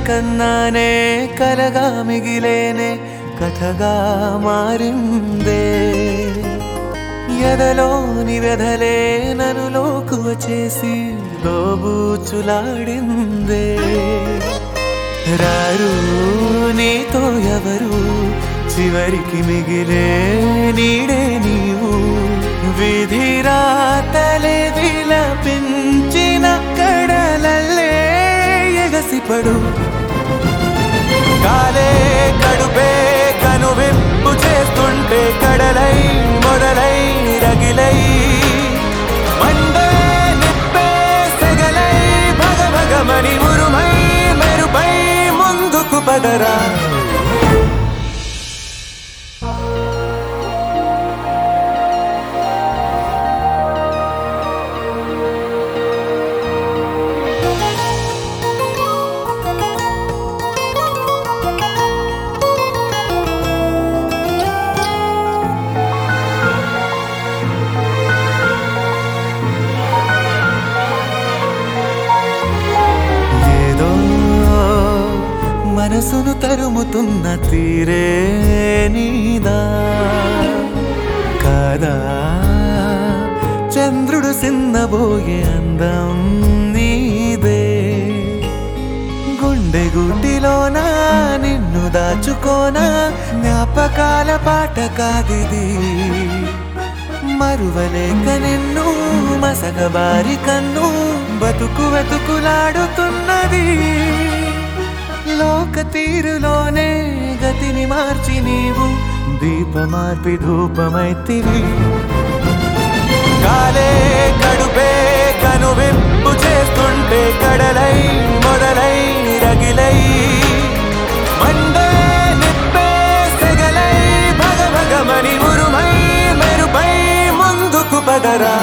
కన్నానే కలగా మిగిలేనే కథగా మారిందే ఎదలోని వెదలే నన్ను లోకువ చేసి దోబూచులాడిందే రారు నీతో ఎవరు చివరికి మిగిలే నీడే నీవు విధిరాతలే విలపించిన కడలల్లే ఎగసిపడు కాలే కడుపే కనువిప్పు చేస్తుంటే కడలై మొదలై రగిలై మండే నిప్పే సెగలై భగ భగమని ఉరుమై మెరుపై ముందుకు పదరా ఏదో మనసును తరుముతున్న తీరే నీదా కాదా చంద్రుడు సిన్నబోయే అందం నీదే గుండె గుడ్డిలోన నిన్ను దాచుకోనా జ్ఞాపకాల పాట కాదిది మరువలేక నిన్ను మసగబారి కన్ను బతుకు వెతుకులాడుతున్నది లోక తీరులోనే గతిని మార్చి నీవు దీపమార్పి ధూపమైతివి కాలే కడుపే కనువిప్పు చేస్తుంటే కడలై మొదలై రగిలై మండే నిప్పే సెగలై భగ భగమని ఉరుమై మెరుపై ముందుకు పదరా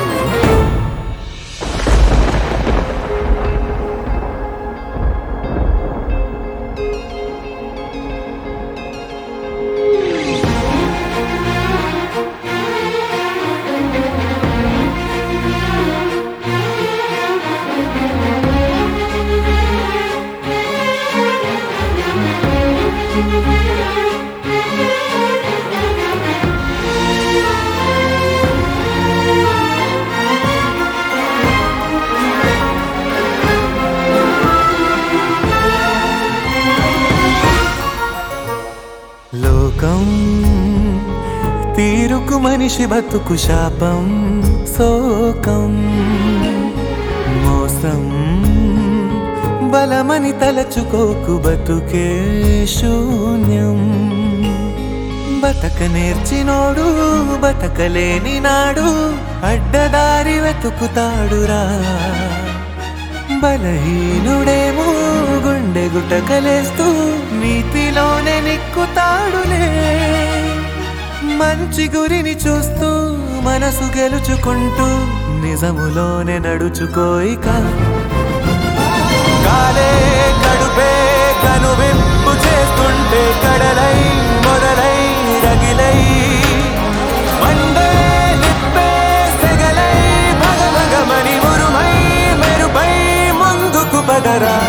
లోకం తీరుకు మనిషి బతుకు శాపం శోకం మోసం బలమని తలచుకోకు బతుకే శూన్యం బతక నేర్చినోడు బతకలేని నాడు అడ్డదారి వెతుకుతాడురా బలహీనుడేమో గుండె గుటకలేస్తూ నీతిలోనే నిక్కుతాడులే మంచి గురిని చూస్తూ మనసు గెలుచుకుంటూ నిజములోనే నడుచుకోయిక కాలే కడుపే కనువిప్పు చేస్తుంటే కడలై మొదలై రగిలై మండే నిప్పే సెగలై భగ భగమని ఉరుమై మెరుపై ముందుకు పదరా